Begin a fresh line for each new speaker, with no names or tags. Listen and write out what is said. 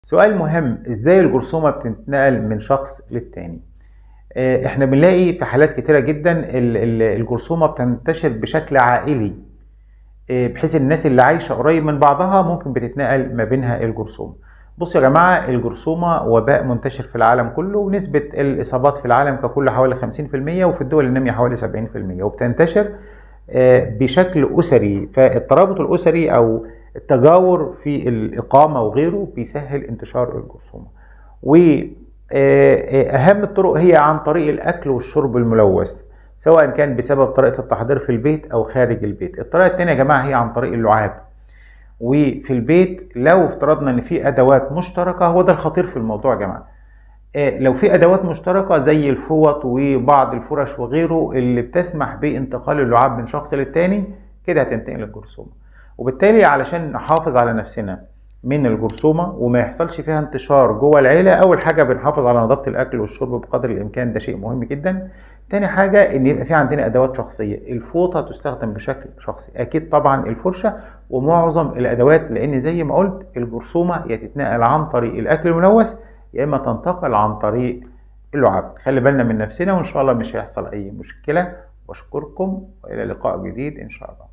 سؤال مهم ازاي الجرثومه بتنتقل من شخص للتاني آه، احنا بنلاقي في حالات كتيره جدا ال- ال- الجرثومه بتنتشر بشكل عائلي آه، بحيث الناس اللي عايشه قريب من بعضها ممكن بتتنقل ما بينها الجرثومه بصوا يا جماعه الجرثومه وباء منتشر في العالم كله ونسبه الاصابات في العالم ككل حوالي 50% وفي الدول الناميه حوالي 70% وبتنتشر آه، بشكل اسري فالترابط الاسري او التجاور في الإقامة وغيره بيسهل انتشار الجرثومة وأهم الطرق هي عن طريق الأكل والشرب الملوث سواء كان بسبب طريقة التحضير في البيت أو خارج البيت الطريقة التانية يا جماعة هي عن طريق اللعاب وفي البيت لو افترضنا ان في ادوات مشتركه هو ده الخطير في الموضوع يا جماعه آه، لو في ادوات مشتركه زي الفوط وبعض الفرش وغيره اللي بتسمح بانتقال اللعاب من شخص للتاني كده هتنتقل الجرثومه وبالتالي علشان نحافظ على نفسنا من الجرثومه وما يحصلش فيها انتشار جوه العيله اول حاجه بنحافظ على نظافه الاكل والشرب بقدر الامكان ده شيء مهم جدا تاني حاجه ان يبقى في عندنا ادوات شخصيه الفوطه تستخدم بشكل شخصي اكيد طبعا الفرشه ومعظم الادوات لان زي ما قلت الجرثومه يا تتنقل عن طريق الاكل الملوث يا اما تنتقل عن طريق اللعاب خلي بالنا من نفسنا وان شاء الله مش هيحصل اي مشكله واشكركم والى لقاء جديد ان شاء الله